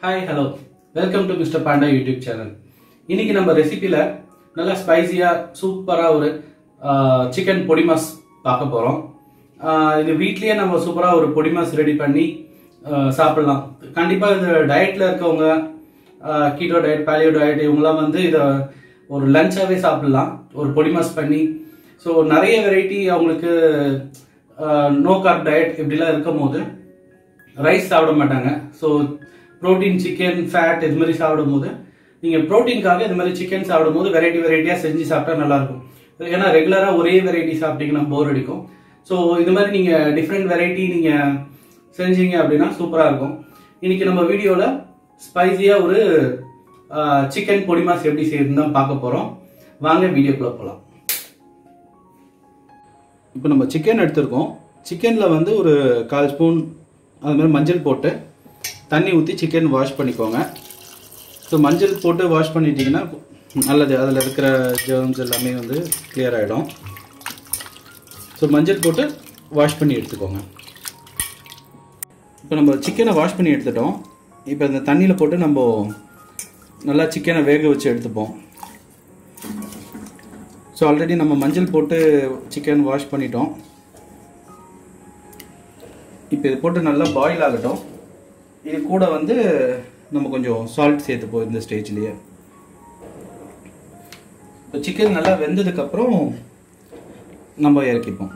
hi hello welcome to mister Panda YouTube channel இன்னைக்கு நம்ம ரெசிபியில் நல்லா ஸ்பைசியாக சூப்பராக ஒரு சிக்கன் பொடி மாஸ் பார்க்க போகிறோம் இது வீட்லேயே நம்ம சூப்பராக ஒரு பொடி மாஸ் ரெடி பண்ணி ஆஹ், சாப்பிடலாம் கண்டிப்பாக இது டயட்டில் இருக்கவங்க கீட்டோ டயட் பேலியோ டயட் இவங்கெல்லாம் வந்து இதை ஒரு லஞ்சாகவே சாப்பிடலாம் ஒரு பொடி மாஸ் பண்ணி ஸோ நிறைய வெரைட்டி அவங்களுக்கு நோ கார்ப் டயட் இப்படிலாம் இருக்கும் போது ரைஸ் சாப்பிட மாட்டாங்க ஸோ ப்ரோட்டீன் சிக்கன் ஃபேட் இது மாதிரி சாப்பிடும்போது நீங்கள் ப்ரோட்டீனுக்காக இது மாதிரி சிக்கன் சாப்பிடும்போது வெரைட்டி வெரைட்டியாக செஞ்சு சாப்பிட்டா நல்லாயிருக்கும் ஏன்னா ரெகுலராக ஒரே வெரைட்டி சாப்பிட்டீங்கன்னா போர் அடிக்கும் ஸோ இது மாதிரி நீங்கள் டிஃப்ரெண்ட் வெரைட்டி நீங்கள் செஞ்சீங்க அப்படின்னா சூப்பராக இருக்கும் இன்னைக்கு நம்ம வீடியோவில் ஸ்பைசியாக ஒரு சிக்கன் பொடி மாஸ் எப்படி செய்யறதுன்னு தான் பார்க்க போகிறோம் வாங்க வீடியோக்குள்ளே போகலாம் இப்போ நம்ம சிக்கன் எடுத்திருக்கோம் சிக்கனில் வந்து ஒரு கால் ஸ்பூன் அது மாதிரி மஞ்சள் போட்டு தண்ணி ஊற்றி சிக்கன் வாஷ் பண்ணிக்கோங்க ஸோ மஞ்சள் போட்டு வாஷ் பண்ணிட்டீங்கன்னா நல்லது அதில் இருக்கிற ஜெர்ம்ஸ் எல்லாமே வந்து கிளியர் ஆகிடும் ஸோ மஞ்சள் போட்டு வாஷ் பண்ணி எடுத்துக்கோங்க இப்போ நம்ம சிக்கனை வாஷ் பண்ணி எடுத்துட்டோம் இப்போ இந்த தண்ணியில் போட்டு நம்ம நல்லா சிக்கனை வேக வச்சு எடுத்துப்போம் ஸோ ஆல்ரெடி நம்ம மஞ்சள் போட்டு சிக்கன் வாஷ் பண்ணிட்டோம் இப்போ இது போட்டு நல்லா பாயில் ஆகட்டும் இது கூட வந்து நம்ம கொஞ்சம் சால்ட் சேர்த்துப்போம் இந்த ஸ்டேஜ்லேயே இப்போ சிக்கன் நல்லா வெந்ததுக்கப்புறம் நம்ம இறக்கிப்போம்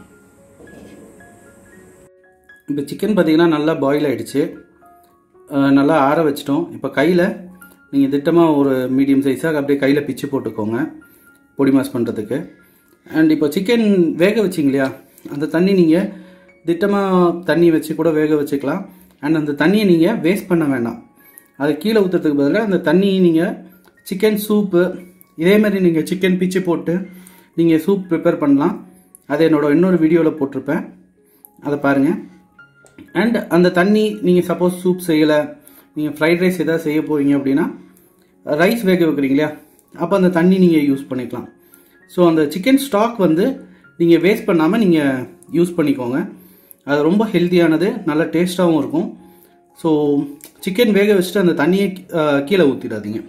இப்போ சிக்கன் பார்த்தீங்கன்னா நல்லா பாயில் ஆயிடுச்சு அஹ் நல்லா ஆற வச்சிட்டோம் இப்போ கையில் நீங்கள் திட்டமாக ஒரு மீடியம் சைஸாக அப்படியே கையில் பிச்சு போட்டுக்கோங்க பொடி மாஸ் பண்ணுறதுக்கு அண்ட் இப்போ சிக்கன் வேக வச்சிங்க இல்லையா அந்த தண்ணி நீங்கள் திட்டமாக தண்ணி வச்சு கூட வேக வச்சுக்கலாம் அண்ட் அந்த தண்ணியை நீங்கள் வேஸ்ட் பண்ண வேண்டாம் அதை கீழே ஊற்றுறதுக்கு பதிலாக அந்த தண்ணியை நீங்கள் சிக்கன் சூப்பு இதே மாதிரி நீங்கள் சிக்கன் பிச்சு போட்டு நீங்கள் சூப் ப்ரிப்பேர் பண்ணலாம் அதை என்னோட இன்னொரு வீடியோவில் போட்டிருப்பேன் அதை பாருங்கள் அண்ட் அந்த தண்ணி நீங்கள் சப்போஸ் சூப் செய்யலை நீங்கள் ஃப்ரைட் ரைஸ் எதாவது செய்ய போகிறீங்க அப்படின்னா ரைஸ் வேக வைக்கிறீங்க இல்லையா அப்போ அந்த தண்ணி நீங்கள் யூஸ் பண்ணிக்கலாம் ஸோ அந்த சிக்கன் ஸ்டாக் வந்து நீங்கள் வேஸ்ட் பண்ணாமல் நீங்கள் யூஸ் பண்ணிக்கோங்க அது ரொம்ப ஹெல்த்தியானது நல்ல டேஸ்ட்டாகவும் இருக்கும் ஸோ சிக்கன் வேக வச்சுட்டு அந்த தண்ணியை அஹ், கீழே ஊற்றிடாதீங்க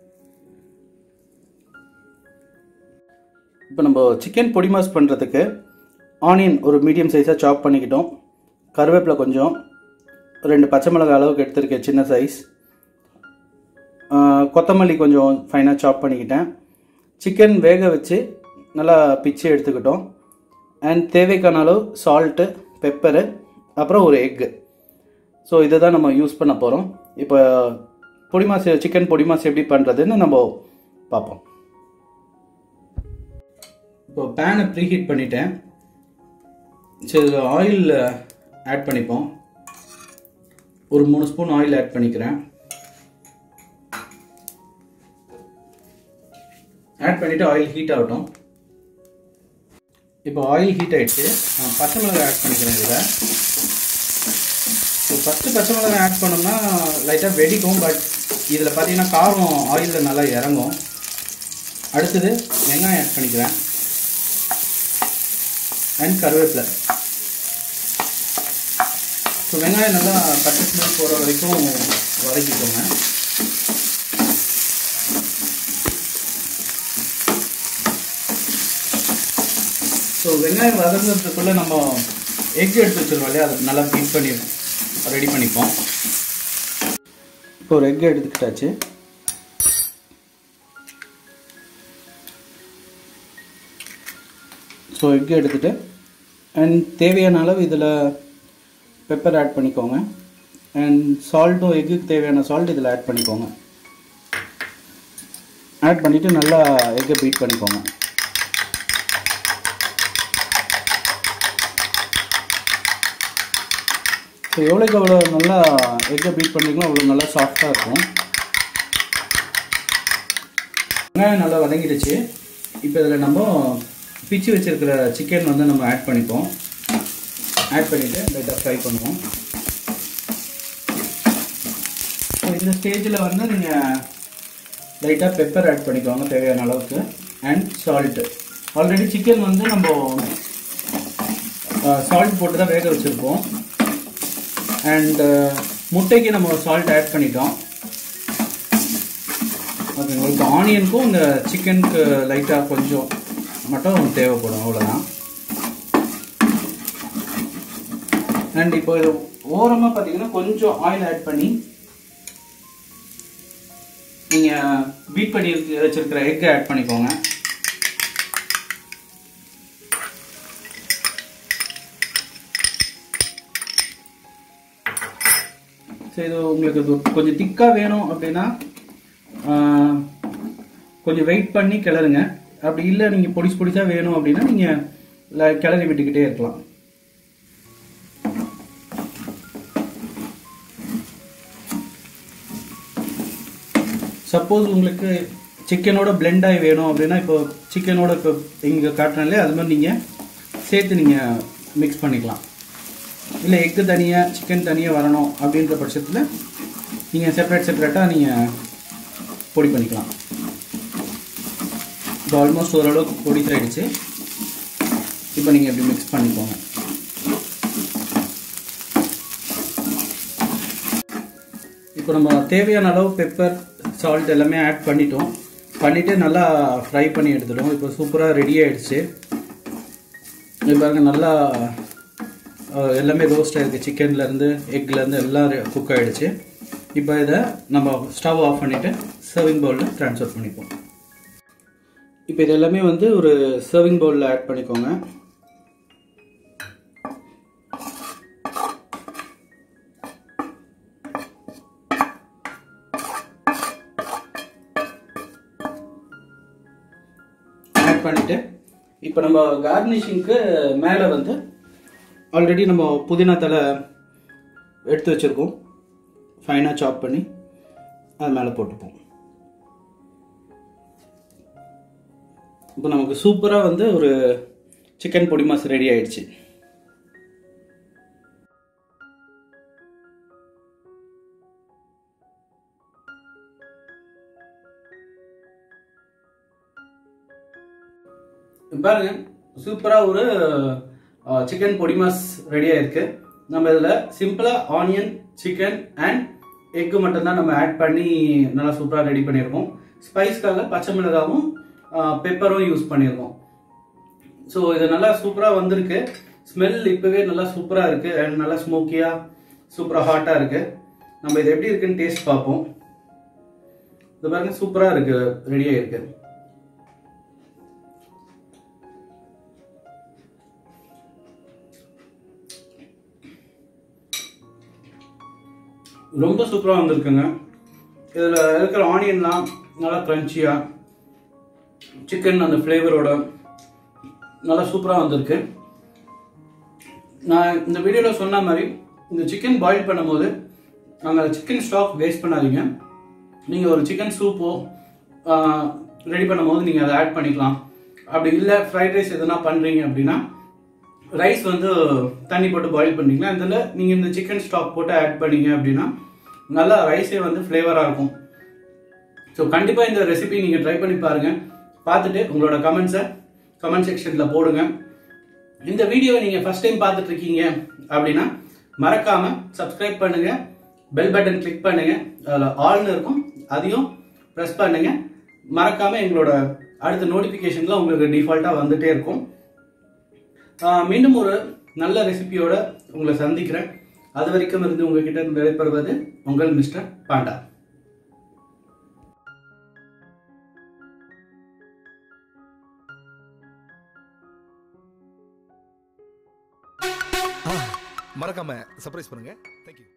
இப்போ நம்ம சிக்கன் பொடி மாஸ் பண்ணுறதுக்கு ஆனியன் ஒரு மீடியம் சைஸாக சாப் பண்ணிக்கிட்டோம் கருவேப்பிலை கொஞ்சம் ரெண்டு பச்சை மிளகாய் அளவுக்கு எடுத்திருக்கேன் சின்ன சைஸ் கொத்தமல்லி கொஞ்சம் ஃபைனாக சாப் பண்ணிக்கிட்டேன் சிக்கன் வேக வச்சு நல்லா பிச்சு எடுத்துக்கிட்டோம் அண்ட் தேவைக்கான அளவு சால்ட்டு பெப்பரு அப்புறம் ஒரு எக்கு ஸோ இதை தான் நம்ம யூஸ் பண்ண போகிறோம் இப்போ பொடி மாஸ் சிக்கன் பொடி மாஸ் எப்படி பண்ணுறதுன்னு நம்ம பார்ப்போம் இப்போ பேனை ப்ரீஹீட் பண்ணிட்டேன் சரி ஆயில் ஆட் பண்ணிப்போம் ஒரு மூணு ஸ்பூன் ஆயில் ஆட் பண்ணிக்கிறேன் ஆட் பண்ணிவிட்டு ஆயில் ஹீட் ஆகட்டும் இப்போ ஆயில் ஹீட் ஆகிடுச்சு நான் பச்சை மிளகாய் ஆட் பண்ணிக்கிறேன் இதில் ஸோ ஃபஸ்ட்டு பச்சை மிளகாய் ஆட் பண்ணோம்னா லைட்டாக வெடிக்கும் பட் இதில் பார்த்தீங்கன்னா காரம் ஆயிலில் நல்லா இறங்கும் அடுத்தது வெங்காயம் ஆட் பண்ணிக்கிறேன் அண்ட் கருவேப்பிலை ஸோ வெங்காயம் நல்லா பச்சை ஸ்மெல் போகிற வரைக்கும் வதக்கிக்கோங்க ஸோ வெங்காயம் வதங்குறதுக்குள்ளே நம்ம எக் எடுத்து வச்சிருக்கோம் இல்லையா அதை நல்லா பீட் பண்ணி ரெடி பண்ணிப்போம் இப்போ ஒரு எக் எடுத்துக்கிட்டாச்சு ஸோ எக் எடுத்துகிட்டு அண்ட் தேவையான அளவு இதில் பெப்பர் ஆட் பண்ணிக்கோங்க அண்ட் சால்ட்டும் எக்குக்கு தேவையான சால்ட் இதில் ஆட் பண்ணிக்கோங்க ஆட் பண்ணிவிட்டு நல்லா எக்கை பீட் பண்ணிக்கோங்க ஸோ எவ்வளோக்கு எவ்வளோ நல்லா எக்கை பீட் பண்ணுறீங்களோ அவ்வளோ நல்லா சாஃப்டாக இருக்கும் வெங்காயம் நல்லா வதங்கிடுச்சு இப்போ இதில் நம்ம பிச்சு வச்சிருக்கிற சிக்கன் வந்து நம்ம ஆட் பண்ணிப்போம் ஆட் பண்ணிவிட்டு லைட்டாக ஃப்ரை பண்ணுவோம் ஸோ இந்த ஸ்டேஜில் வந்து நீங்கள் லைட்டாக பெப்பர் ஆட் பண்ணிக்கோங்க தேவையான அளவுக்கு அண்ட் சால்ட்டு ஆல்ரெடி சிக்கன் வந்து நம்ம சால்ட் போட்டு தான் வேக வச்சுருப்போம் அண்ட் முட்டைக்கு நம்ம சால்ட் ஆட் பண்ணிட்டோம் ஓகே உங்களுக்கு ஆனியனுக்கும் இந்த சிக்கனுக்கு லைட்டாக கொஞ்சம் மட்டும் தேவைப்படும் அவ்வளோதான் அண்ட் இப்போ இது ஓரமாக பார்த்தீங்கன்னா கொஞ்சம் ஆயில் ஆட் பண்ணி நீங்கள் பீட் பண்ணி இருக்கு- வச்சிருக்கிற எக்கை ஆட் பண்ணிக்கோங்க சரி இது உங்களுக்கு இது கொஞ்சம் திக்காக வேணும் அப்படின்னா ஆஹ், கொஞ்சம் வெயிட் பண்ணி கிளறுங்க அப்படி இல்லை நீங்கள் பொடிசு பொடிசாக வேணும் அப்படின்னா நீங்கள் கிளறி விட்டுக்கிட்டே இருக்கலாம் சப்போஸ் உங்களுக்கு சிக்கனோட blend ஆகி வேணும் அப்படின்னா இப்போ சிக்கனோட இப்போ இங்கே காட்டுறேன்ல அது மாதிரி நீங்கள் சேர்த்து நீங்கள் மிக்ஸ் பண்ணிக்கலாம் இல்லை எக்கு தனியாக சிக்கன் தனியாக வரணும் அப்படின்ற பட்சத்தில் நீங்கள் செப்பரேட் செப்பரேட்டாக நீங்கள் பொடி பண்ணிக்கலாம் இப்போ ஆல்மோஸ்ட் ஓரளவுக்கு பொடி ஆயிடுச்சு இப்போ நீங்கள் இப்படி மிக்ஸ் பண்ணிக்கோங்க இப்போ நம்ம தேவையான அளவு பெப்பர் சால்ட் எல்லாமே ஆட் பண்ணிட்டோம் பண்ணிவிட்டு நல்லா ஃப்ரை பண்ணி எடுத்துட்டோம் இப்போ சூப்பராக ரெடி ஆயிடுச்சு இது பாருங்க நல்லா அஹ், எல்லாமே ரோஸ்ட் ஆயிருக்கு சிக்கன்லேருந்து எக்லேருந்து எல்லாம் குக் ஆயிடுச்சு இப்போ இதை நம்ம ஸ்டவ் ஆஃப் பண்ணிவிட்டு சர்விங் பவுலில் ட்ரான்ஸ்ஃபர் பண்ணிப்போம் இப்போ இது எல்லாமே வந்து ஒரு சர்விங் பவுலில் ஆட் பண்ணிக்கோங்க ஆட் பண்ணிட்டு இப்போ நம்ம கார்னிஷிங்க்கு மேலே வந்து ஆல்ரெடி நம்ம புதினா தலை எடுத்து வச்சுருக்கோம் ஃபைனாக சாப் பண்ணி அது மேலே போட்டுப்போம் இப்போ நமக்கு சூப்பராக வந்து ஒரு சிக்கன் பொடி மாஸ் ரெடி ஆயிடுச்சு பாருங்க சூப்பராக ஒரு சிக்கன் பொடி மாஸ் ரெடியாக இருக்கு நம்ம இதில் சிம்பிளாக ஆனியன் சிக்கன் அண்ட் எக்கு மட்டும்தான் நம்ம ஆட் பண்ணி நல்லா சூப்பராக ரெடி பண்ணியிருக்கோம் ஸ்பைஸ்க்காக பச்சை மிளகாவும் பெப்பரும் யூஸ் பண்ணியிருக்கோம் ஸோ இது நல்லா சூப்பராக வந்திருக்கு ஸ்மெல் இப்போவே நல்லா சூப்பராக இருக்கு அண்ட் நல்லா ஸ்மோக்கியாக சூப்பராக ஹாட்டாக இருக்கு நம்ம இது எப்படி இருக்குன்னு டேஸ்ட் பார்ப்போம் இது பாருங்க சூப்பராக இருக்கு ரெடியாக இருக்கு ரொம்ப சூப்பராக வந்திருக்குங்க இதில் இருக்கிற ஆனியன்லாம் நல்லா க்ரன்ச்சியாக சிக்கன் அந்த ஃப்ளேவரோட நல்லா சூப்பராக வந்திருக்கு நான் இந்த வீடியோவில் சொன்ன மாதிரி இந்த சிக்கன் பாயில் பண்ணும்போது அந்த சிக்கன் ஸ்டாக் வேஸ்ட் பண்ணாதீங்க நீங்கள் ஒரு சிக்கன் சூப்போ ரெடி பண்ணும்போது நீங்கள் அதை ஆட் பண்ணிக்கலாம் அப்படி இல்லை ஃப்ரைட் ரைஸ் எதனா பண்ணுறீங்க அப்படின்னா ரைஸ் வந்து தண்ணி போட்டு பாயில் பண்ணீங்களா இதில் நீங்கள் இந்த சிக்கன் ஸ்டாக் போட்டு ஆட் பண்ணீங்க அப்படின்னா நல்லா ரைஸே வந்து ஃப்ளேவராக இருக்கும் ஸோ கண்டிப்பாக இந்த ரெசிபி நீங்கள் ட்ரை பண்ணி பாருங்கள் பார்த்துட்டு உங்களோட கமெண்ட்ஸை கமெண்ட் செக்ஷனில் போடுங்க இந்த வீடியோவை நீங்கள் ஃபஸ்ட் டைம் பார்த்துட்டு இருக்கீங்க அப்படின்னா மறக்காமல் சப்ஸ்கிரைப் பண்ணுங்கள் பெல் பட்டன் கிளிக் பண்ணுங்கள் அதில் ஆல்னு இருக்கும் அதையும் ப்ரெஸ் பண்ணுங்கள் மறக்காமல் எங்களோட அடுத்த நோட்டிஃபிகேஷனில் உங்களுக்கு டிஃபால்ட்டாக வந்துட்டே இருக்கும் ஆஹ் மீண்டும் ஒரு நல்ல ரெசிபியோட உங்களை சந்திக்கிறேன் அது வரைக்கும் இருந்து உங்ககிட்ட விடைபெறுவது உங்கள் மிஸ்டர் பாண்டா மறக்காம சர்ப்ரைஸ் பண்ணுங்க தேங்க்யூ